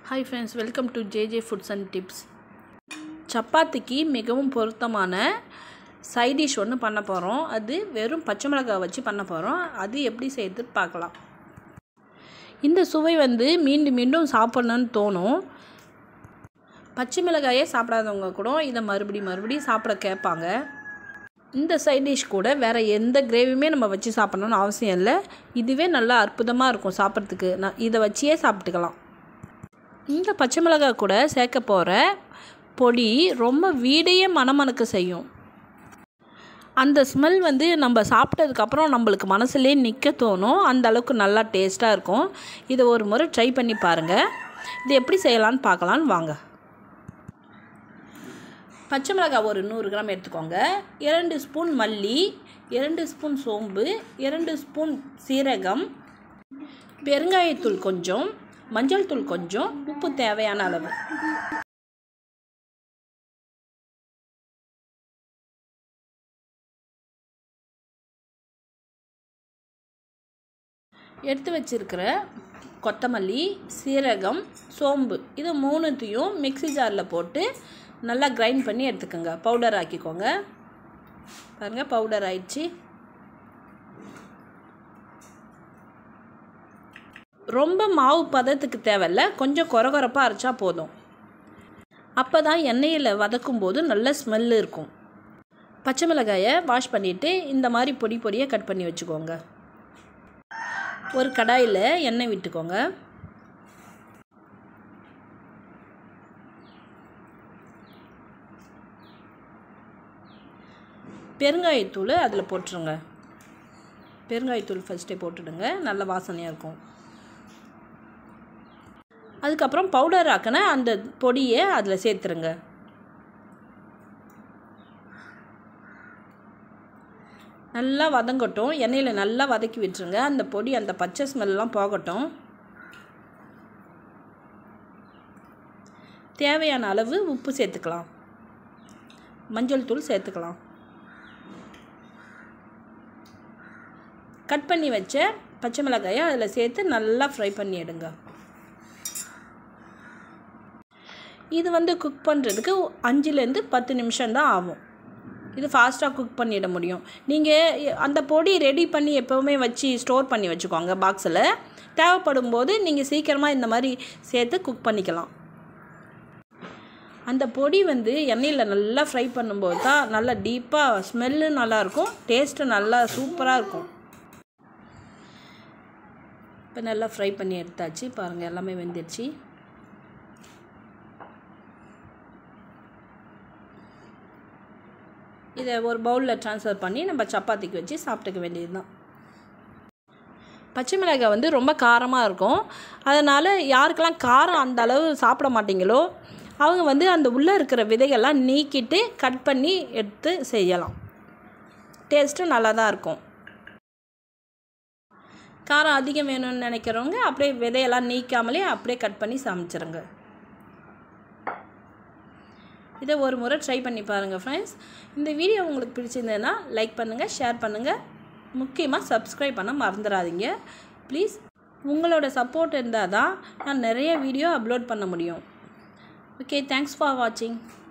hi friends welcome to JJ foods and tips சப்பாத்திக்கு மிகவும் பொருத்தமான சைட் டிஷ் ஒன்று பண்ண போகிறோம் அது வெறும் பச்சை மிளகாய் வச்சு பண்ண போகிறோம் அது எப்படி செய்யுது பார்க்கலாம் இந்த சுவை வந்து மீண்டும் மீண்டும் சாப்பிட்ணுன்னு தோணும் பச்சை மிளகாயே சாப்பிடாதவங்க கூட இதை மறுபடி மறுபடியும் சாப்பிட கேட்பாங்க இந்த சைட் டிஷ் கூட வேறு எந்த கிரேவியுமே நம்ம வச்சு சாப்பிட்ணுன்னு அவசியம் இல்லை இதுவே நல்லா அற்புதமாக இருக்கும் சாப்பிட்றதுக்கு நான் இதை வச்சியே சாப்பிட்டுக்கலாம் இந்த பச்சை மிளகாய் கூட சேர்க்க போகிற பொடி ரொம்ப வீடையே மணமணக்க செய்யும் அந்த ஸ்மெல் வந்து நம்ம சாப்பிட்டதுக்கப்புறம் நம்மளுக்கு மனசுலேயே நிற்க தோணும் அந்த அளவுக்கு நல்லா டேஸ்ட்டாக இருக்கும் இதை ஒரு முறை ட்ரை பண்ணி பாருங்கள் இது எப்படி செய்யலான்னு பார்க்கலான்னு வாங்க பச்சை மிளகாய் ஒரு நூறு கிராம் எடுத்துக்கோங்க இரண்டு ஸ்பூன் மல்லி இரண்டு ஸ்பூன் சோம்பு இரண்டு ஸ்பூன் சீரகம் பெருங்காயத்தூள் கொஞ்சம் மஞ்சள் தூள் கொஞ்சம் உப்பு தேவையான அளவு எடுத்து வச்சிருக்கிற கொத்தமல்லி சீரகம் சோம்பு இது மூணுத்தையும் மிக்ஸி ஜாரில் போட்டு நல்லா கிரைண்ட் பண்ணி எடுத்துக்கோங்க பவுடர் ஆக்கிக்கோங்க பாருங்கள் பவுடர் ஆயிடுச்சு ரொம்ப மாவு பதத்துக்கு தேவையில்ல கொஞ்சம் கொரகொரப்பாக அரைச்சா போதும் அப்போ தான் எண்ணெயில் வதக்கும் போது நல்ல ஸ்மெல் இருக்கும் பச்சை மிளகாயை வாஷ் பண்ணிவிட்டு இந்த மாதிரி பொடி பொடியாக கட் பண்ணி வச்சுக்கோங்க ஒரு கடாயில் எண்ணெய் விட்டுக்கோங்க பெருங்காயத்தூள் அதில் போட்டுருங்க பெருங்காயத்தூள் ஃபஸ்ட்டே போட்டுடுங்க நல்ல வாசனையாக இருக்கும் அதுக்கப்புறம் பவுடர் ஆக்கின அந்த பொடியை அதில் சேர்த்துருங்க நல்லா வதங்கட்டும் எண்ணெயில் நல்லா வதக்கி விட்டுருங்க அந்த பொடி அந்த பச்சை ஸ்மெல்லாம் போகட்டும் தேவையான அளவு உப்பு சேர்த்துக்கலாம் மஞ்சள் தூள் சேர்த்துக்கலாம் கட் பண்ணி வச்ச பச்சை மிளகாயை அதில் சேர்த்து நல்லா ஃப்ரை பண்ணி எடுங்க இது வந்து குக் பண்ணுறதுக்கு அஞ்சுலேருந்து பத்து நிமிஷம் தான் ஆகும் இது ஃபாஸ்ட்டாக குக் பண்ணிட முடியும் நீங்கள் அந்த பொடி ரெடி பண்ணி எப்போவுமே வச்சு ஸ்டோர் பண்ணி வச்சுக்கோங்க பாக்ஸில் தேவைப்படும் போது நீங்கள் சீக்கிரமாக இந்த மாதிரி சேர்த்து குக் பண்ணிக்கலாம் அந்த பொடி வந்து எண்ணெயில் நல்லா ஃப்ரை பண்ணும்போது தான் நல்லா டீப்பாக ஸ்மெல்லு நல்லாயிருக்கும் டேஸ்ட்டு நல்லா சூப்பராக இருக்கும் இப்போ நல்லா ஃப்ரை பண்ணி எடுத்தாச்சு பாருங்கள் எல்லாமே வெந்துடுச்சு இதை ஒரு பவுலில் ட்ரான்ஸ்ஃபர் பண்ணி நம்ம சப்பாத்திக்கு வச்சு சாப்பிட்டுக்க வேண்டியது தான் பச்சை மிளகாய் வந்து ரொம்ப காரமாக இருக்கும் அதனால் யாருக்கெல்லாம் காரம் அந்த அளவு சாப்பிட மாட்டீங்களோ அவங்க வந்து அந்த உள்ளே இருக்கிற விதைகள்லாம் நீக்கிட்டு கட் பண்ணி எடுத்து செய்யலாம் டேஸ்ட்டும் நல்லா தான் இருக்கும் காரம் அதிகம் வேணும்னு நினைக்கிறவங்க அப்படியே விதையெல்லாம் நீக்காமலே அப்படியே கட் பண்ணி சமைச்சிருங்க இதை ஒரு முறை ட்ரை பண்ணி பாருங்கள் ஃப்ரெண்ட்ஸ் இந்த வீடியோ உங்களுக்கு பிடிச்சிருந்ததுன்னா லைக் பண்ணுங்கள் ஷேர் பண்ணுங்கள் முக்கியமாக சப்ஸ்கிரைப் பண்ண மறந்துடாதீங்க ப்ளீஸ் உங்களோட சப்போர்ட் இருந்தால் தான் நான் நிறைய வீடியோ அப்லோட் பண்ண முடியும் ஓகே தேங்க்ஸ் ஃபார் வாட்சிங்